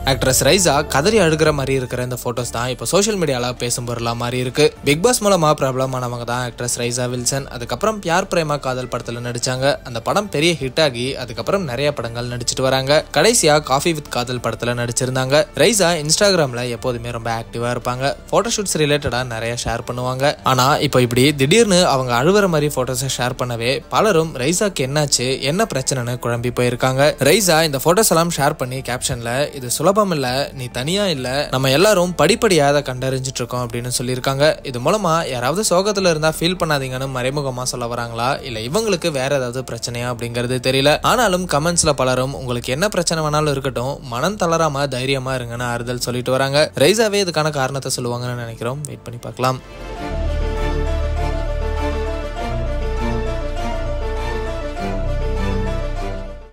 actress ரைசா கதறி அழுகிற மாதிரி இருக்கிற இந்த போட்டோஸ் தான் இப்போ சோஷியல் மீடியால பேசும் பொருளா மாதிரி இருக்கு பிக் பாஸ் மூலமா பிரபலமானவங்க தான் ஆக்ட்ரஸ் ரைசா வில்சன் அதுக்கப்புறம் பியார் பிரேமா காதல் படத்துல நடிச்சாங்க அந்த படம் பெரிய ஹிட் ஆகி அதுக்கப்புறம் நிறைய படங்கள் நடிச்சிட்டு வராங்க கடைசியா காஃபி வித் காதல் படத்துல நடிச்சிருந்தாங்க ரைசா இன்ஸ்டாகிராம்ல எப்போதுமே ரொம்ப ஆக்டிவா இருப்பாங்க போட்டோஷூட்ஸ் ரிலேட்டடா நிறைய ஷேர் பண்ணுவாங்க ஆனா இப்போ இப்படி திடீர்னு அவங்க அழுவுற மாதிரி போட்டோஸை ஷேர் பண்ணவே பலரும் ரைசாக்கு என்னாச்சு என்ன பிரச்சனைன்னு குழம்பி போயிருக்காங்க ரைசா இந்த போட்டோஸ் எல்லாம் ஷேர் பண்ணி கேப்ஷன்ல இது சுலபம் இல்ல நீ தனியா இல்ல நம்ம எல்லாரும் படிப்படியா அதை கண்டறிஞ்சிட்டு இருக்கோம் அப்படின்னு சொல்லியிருக்காங்க இது மூலமா யாராவது சோகத்துல இருந்தா ஃபீல் பண்ணாதீங்கன்னு மறைமுகமா சொல்ல வராங்களா இல்ல இவங்களுக்கு வேற ஏதாவது பிரச்சனையா அப்படிங்கிறது தெரியல ஆனாலும் கமெண்ட்ஸ்ல பலரும் உங்களுக்கு என்ன பிரச்சனை வேணாலும் இருக்கட்டும் மனம் தளராம தைரியமா இருங்கன்னு ஆறுதல் சொல்லிட்டு வராங்க ரைசாவே இதுக்கான காரணத்தை சொல்லுவாங்கன்னு நினைக்கிறோம் வெயிட் பண்ணி பார்க்கலாம்